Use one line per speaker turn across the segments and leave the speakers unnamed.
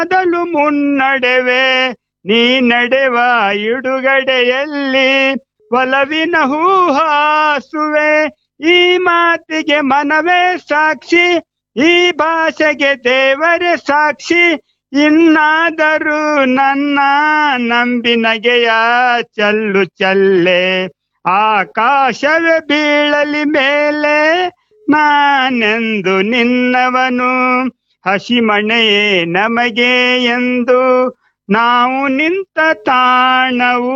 ಮೊದಲು ಮುನ್ನಡೆವೆ ನೀ ನಡೆವ ಇಡುಗಡೆಯಲ್ಲಿ ಒಲವಿನ ಹೂಹಾಸುವೆ ಈ ಮಾತಿಗೆ ಮನವೇ ಸಾಕ್ಷಿ ಈ ಭಾಷೆಗೆ ದೇವರೇ ಸಾಕ್ಷಿ ಇನ್ನಾದರೂ ನನ್ನ ನಂಬಿನಗೆಯ ಚಲ್ಲು ಚಲ್ಲೆ ಆಕಾಶವೇ ಬೀಳಲಿ ಮೇಲೆ ನಾನೆಂದು ನಿನ್ನವನು ಹಸಿಮಣೆಯೇ ನಮಗೆ ಎಂದು ನಾವು ನಿಂತ ತಾಣವು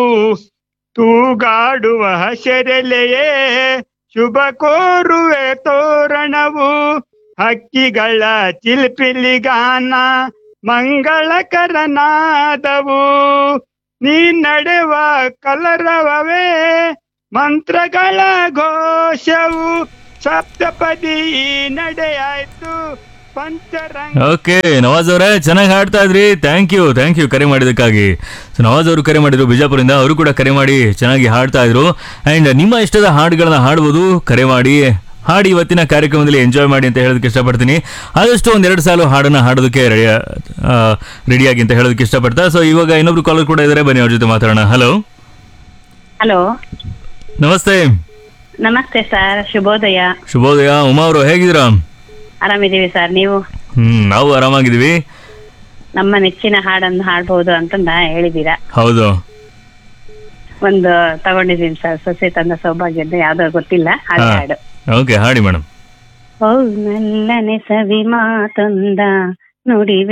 ತೂಗಾಡುವ ಹಸರೆಲೆಯೇ ಶುಭ ಕೋರುವೆ ತೋರಣವು ಹಕ್ಕಿಗಳ ಚಿಲ್ಪಿಲಿಗಾನ ಮಂಗಳಕರ ನಾದವು ನೀ ನಡೆವ ಕಲರವವೇ ಮಂತ್ರಗಳ ಘೋಷವು ಸಪ್ತಪದಿ ನಡೆಯಾಯ್ತು ಪಂಚರಂಗ
ಓಕೆ ನವಾಜ್ ಅವರೇ ಚೆನ್ನಾಗಿ ಹಾಡ್ತಾ ಇದ್ರಿ ಥ್ಯಾಂಕ್ ಯು ಥ್ಯಾಂಕ್ ಯು ಕರೆ ಮಾಡಿದ್ದಕ್ಕಾಗಿ ಸೊ ನವಾಜ್ ಅವರು ಕರೆ ಮಾಡಿದ್ರು ಬಿಜಾಪುರದಿಂದ ಅವರು ಕೂಡ ಕರೆ ಮಾಡಿ ಚೆನ್ನಾಗಿ ಹಾಡ್ತಾ ಇದ್ರು ಆ್ಯಂಡ್ ನಿಮ್ಮ ಇಷ್ಟದ ಹಾಡುಗಳನ್ನ ಹಾಡ್ಬೋದು ಕರೆ ಮಾಡಿ ಹಾಡಿ ಇವತ್ತಿನ ಕಾರ್ಯಕ್ರಮದಲ್ಲಿ ಎಂಜಾಯ್ ಮಾಡಿ ಅಂತ ಹೇಳೋದಕ್ಕೆ ಇಷ್ಟಪಡ್ತೀನಿ ಆದಷ್ಟು ಒಂದೆರಡು ಸಾಲು ಹಾಡನ್ನು ಹಾಡೋದಕ್ಕೆ ರೆಡಿ ರೆಡಿಯಾಗಿ ಅಂತ ಹೇಳೋದಕ್ಕೆ ಇಷ್ಟಪಡ್ತಾ ಸೊ ಇವಾಗ ಇನ್ನೊಬ್ರು ಕಾಲರ್ ಕೂಡ ಇದ್ದಾರೆ ಬನ್ನಿ ಅವ್ರ ಜೊತೆ ಮಾತಾಡೋಣ ಹಲೋ
ಹಲೋ
ನಮಸ್ತೆ
ನಮಸ್ತೆ ಸರ್ ಶುಭೋದಯ
ಶುಭೋದಯ ಉಮಾ ಅವರು ಹೇಗಿದ್ದೀರಾ
ಆರಾಮಿದ್ದೀವಿ ಸರ್ ನೀವು
ಹ್ಮ್ ನಾವು ಆರಾಮಾಗಿದ್ದೀವಿ
ನಮ್ಮ ನೆಚ್ಚಿನ ಹಾಡನ್ನು ಹಾಡ್ಬೋದು ಅಂತಂದ ಹೇಳಿದ್ದೀರಾ
ಹೌದು
ಒಂದು ತಗೊಂಡಿದ್ದೀನಿ ಸರ್ ಸೊಸೆ ತಂದ ಸೌಭಾಗ್ಯದ ಯಾವ್ದೋ ಗೊತ್ತಿಲ್ಲ ಹಾಗೆ
ಹಾ.
ಹಾಡು
ಓಕೆ ಹಾಡಿ ಮೇಡಮ್
ಓ ನಲ್ಲನೆ ಸವಿ ಮಾತೊಂದ ನುಡಿವೆ